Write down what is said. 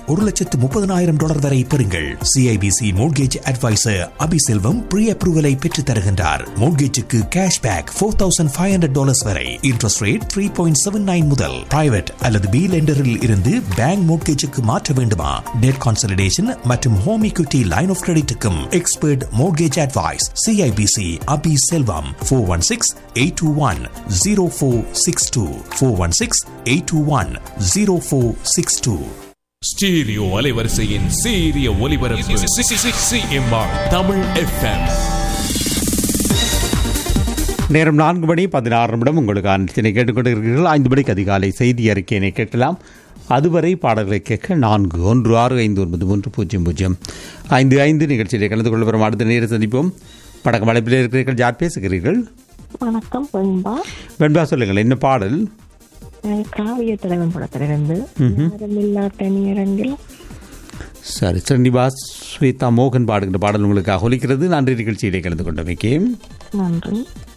ஒரு லட்சத்து முப்பதனாயிரம் டாலர் வரை பெறுங்கள் CIBC mortgage advisor Abiselvam pre அப்ரூவலை பெற்றுத் தருகின்றார் மோட்கேஜுக்கு cash back four thousand five hundred dollars வரை interest rate three point seven nine முதல் பிரைவேட் அல்லது பி லெண்டரில் இருந்து பேங்க் மோட்கேஜுக்கு மாற்ற வேண்டுமா டெட் கான்சலிடேஷன் மற்றும் ஹோம் equity லைன் ஆஃப் கிரெடிட்டுக்கும் expert mortgage advice CIBC Abi Selvam four one six eight two one zero four six two four one six eight two one zero four six two stereo அலைவரிசையின் சீரிய ஒலிபரப்பு CMR Tamil FM நேரம் நான்கு மணி பதினாறு நிமிடம் உங்களுக்கு அனைத்தினை கேட்டுக்கொண்டிருக்கிறீர்கள் ஐந்து மணிக்கு அதிகாலை செய்தி அறிக்கையினை கேட்கலாம் அதுவரை பாடல்களை கேட்க நான்கு ஒன்று ஆறு ஐந்து ஒன்பது மூன்று பூஜ்ஜியம் பூஜ்ஜியம் ஐந்து ஐந்து நிகழ்ச்சியில் கலந்து கொள்ள வரும் அடுத்த நேரம் சந்திப்போம் வணக்கம் அழைப்பில் இருக்கிறீர்கள் யார் பேசுகிறீர்கள் வணக்கம் வெண்பா வெண்பா சொல்லுங்கள் என்ன பாடல் நான் காவிய தலைவன் படத்திலிருந்து நேரமில்லா தனியரங்கில் சரி ஸ்ரீனிவாஸ் ஸ்வேதா மோகன் பாடுகின்ற பாடல் உங்களுக்காக ஒலிக்கிறது நன்றி நிகழ்ச்சியிலே கலந்து கொண்டமைக்கு நன்றி